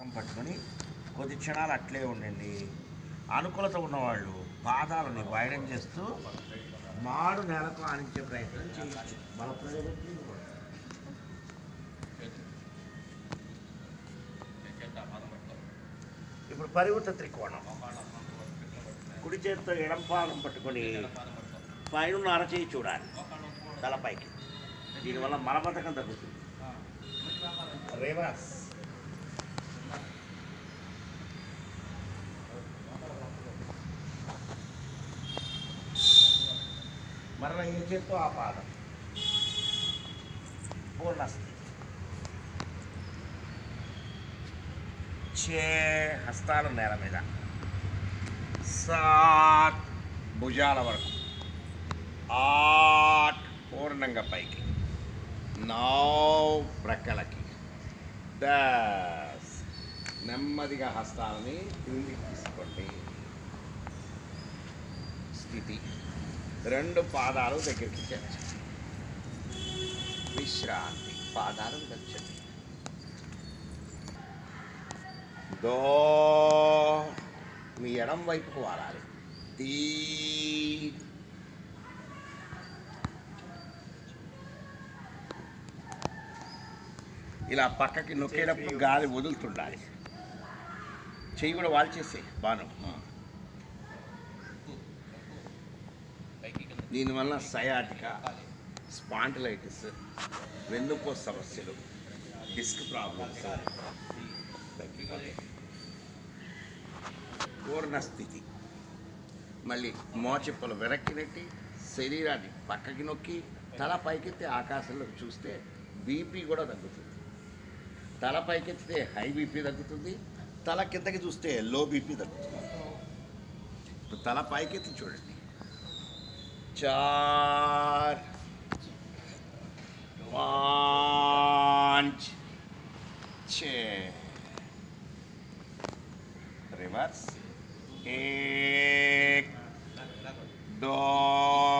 ముఖం పట్టుకొని కొద్ది క్షణాలు అట్లే ఉండండి అనుకూలత ఉన్నవాళ్ళు పాదాలని వైడన్ చేస్తూ మాడు నేలకు ఆనించే ప్రయత్నం చేయొచ్చు బల ప్రయోగం ఇప్పుడు పరివృత త్రికోణం కుడి చేతితో ఎడం పాదం పట్టుకొని పైన అరచేయి చూడాలి తలపైకి దీనివల్ల మలబద్ధకం తగ్గుతుంది రివర్స్ మరల ఏ చేత్తో ఆ పాదం పూర్ణస్థితి చే హస్తాలు నేల మీద సాట్ భుజాల వరకు ఆట్ పూర్ణంగా పైకి నౌ ప్రక్కలకి దస్ నెమ్మదిగా హస్తాలని క్రిందికి తీసుకోండి స్థితి రెండు పాదాలు దగ్గరికి చేర్చండి విశ్రాంతి పాదాలు వచ్చండి దో మీ ఎడం వైపుకు వారాలి తీ ఇలా పక్కకి నొక్కేటప్పుడు గాలి వదులుతుండాలి చెయ్యి కూడా వాల్చేసే బాను దీనివల్ల సయాటిక స్పాంటిలైటిస్ వెన్నుపో సమస్యలు డిస్క్ ప్రాబ్లమ్స్ పూర్ణ స్థితి మళ్ళీ మోచెప్పలు వెనక్కి నెట్టి శరీరాన్ని పక్కకి నొక్కి తల పైకెత్తి ఆకాశంలోకి చూస్తే బీపీ కూడా తగ్గుతుంది తల పైకెత్తితే హై బీపీ తగ్గుతుంది తల కిందకి చూస్తే లో బీపీ తగ్గుతుంది ఇప్పుడు తల పైకెత్తి చూడండి చార్ पाँच छ रिवर्स एक दो